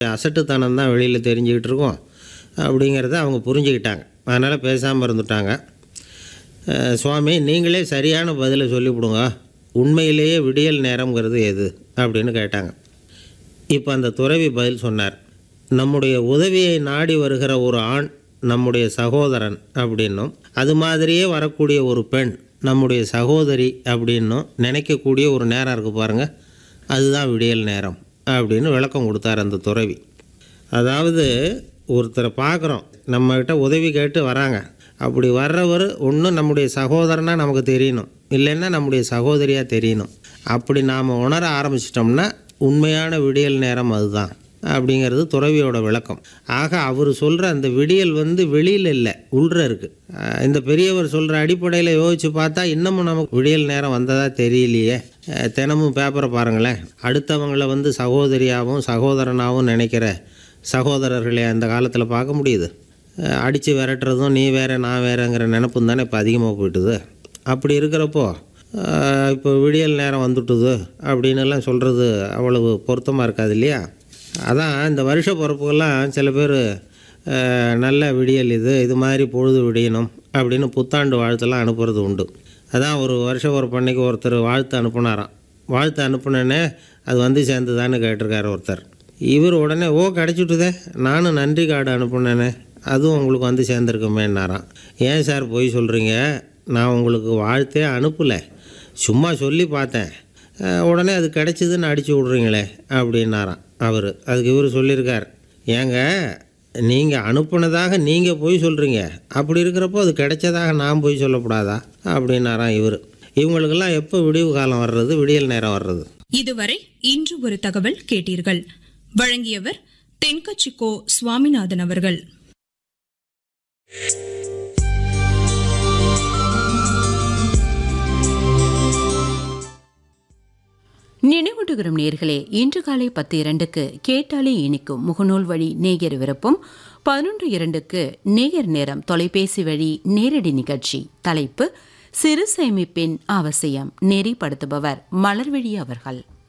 அசட்டுத்தனம் தான் வெளியில் தெரிஞ்சுக்கிட்டு இருக்கோம் அப்படிங்கிறத அவங்க புரிஞ்சுக்கிட்டாங்க அதனால் பேசாமல் இருந்துட்டாங்க அஹ், சுவாமி நீங்களே சரியான பதிலை சொல்லிவிடுங்க உண்மையிலேயே விடியல் நேரம்ங்கிறது எது அப்படின்னு கேட்டாங்க இப்போ அந்த துறவி பதில் சொன்னார் நம்முடைய உதவியை நாடி வருகிற ஒரு ஆண் நம்முடைய சகோதரன் அப்படின்னும் அது மாதிரியே வரக்கூடிய ஒரு பெண் நம்முடைய சகோதரி அப்படின்னும் நினைக்கக்கூடிய ஒரு நேரம் இருக்குது பாருங்கள் அதுதான் விடியல் நேரம் அப்படின்னு விளக்கம் கொடுத்தார் அந்த துறவி அதாவது ஒருத்தரை பார்க்குறோம் நம்மக்கிட்ட உதவி கேட்டு வராங்க அப்படி வர்றவர் ஒன்று நம்முடைய சகோதரனாக நமக்கு தெரியணும் இல்லைன்னா நம்முடைய சகோதரியாக தெரியணும் அப்படி நாம் உணர ஆரம்பிச்சிட்டோம்னா உண்மையான விடியல் நேரம் அதுதான் அப்படிங்கிறது துறவியோட விளக்கம் ஆக அவர் சொல்கிற அந்த விடியல் வந்து வெளியில் இல்லை உள்ற இருக்குது இந்த பெரியவர் சொல்கிற அடிப்படையில் யோசித்து பார்த்தா இன்னமும் நமக்கு விடியல் நேரம் வந்ததா தெரியலையே அஹ், தினமும் பேப்பரை பாருங்களேன் அடுத்தவங்கள வந்து சகோதரியாகவும் சகோதரனாகவும் நினைக்கிற சகோதரர்களை அந்த காலத்தில் பார்க்க முடியுது அடித்து விரட்டுறதும் நீ வேற நான் வேறங்கிற நினப்பும் தானே இப்போ அதிகமாக போயிட்டுது அப்படி இருக்கிறப்போ அஹ், இப்போ விடியல் நேரம் வந்துட்டுது அப்படின்னு எல்லாம் சொல்கிறது அவ்வளவு பொருத்தமாக இருக்காது இல்லையா அதான் இந்த வருஷ பிறப்புக்கெல்லாம் சில பேர் நல்ல விடியல் இது இது மாதிரி பொழுது விடியணும் அப்படின்னு புத்தாண்டு வாழ்த்தெல்லாம் அனுப்புறது உண்டு அதான் ஒரு வருஷ பிறப்பு அன்னைக்கு ஒருத்தர் வாழ்த்து அனுப்புனாராம் வாழ்த்து அனுப்புனேனே அது வந்து சேர்ந்துதான்னு கேட்டிருக்காரு ஒருத்தர் இவர் உடனே ஓ கிடச்சிட்டுதே நானும் நன்றி கார்டு அனுப்புனேனே அதுவும் உங்களுக்கு வந்து சேர்ந்துருக்குமேன்னாராம் ஏன் சார் போய் சொல்கிறீங்க நான் உங்களுக்கு வாழ்த்தே அனுப்பலை சும்மா சொல்லி பார்த்தேன் அஹ், உடனே அது கிடைச்சிதுன்னு அடிச்சு விட்றீங்களே அப்படின்னாராம் அவர் அதுக்கு இவர் சொல்லியிருக்கார் ஏங்க நீங்கள் அனுப்புனதாக நீங்கள் போய் சொல்கிறீங்க அப்படி இருக்கிறப்போ அது கிடைச்சதாக நான் போய் சொல்லக்கூடாதா அப்படின்னாராம் இவர் இவங்களுக்கெல்லாம் எப்போ விடிவு காலம் வர்றது விடியல் நேரம் வர்றது இதுவரை இன்று ஒரு தகவல் கேட்டீர்கள் வழங்கியவர் தென்கட்சிக்கோ சுவாமிநாதன் அவர்கள் நினைவூட்டுகிறோம் நேர்களே இன்று காலை பத்து இரண்டுக்கு கேட்டாலே இனிக்கும் முகநூல் வழி நேயர் விருப்பம் பதினொன்று இரண்டுக்கு நேயர் நேரம் தொலைபேசி வழி நேரடி நிகழ்ச்சி தலைப்பு சிறு சேமிப்பின் அவசியம் நெறிப்படுத்துபவர் மலர்விழி அவர்கள்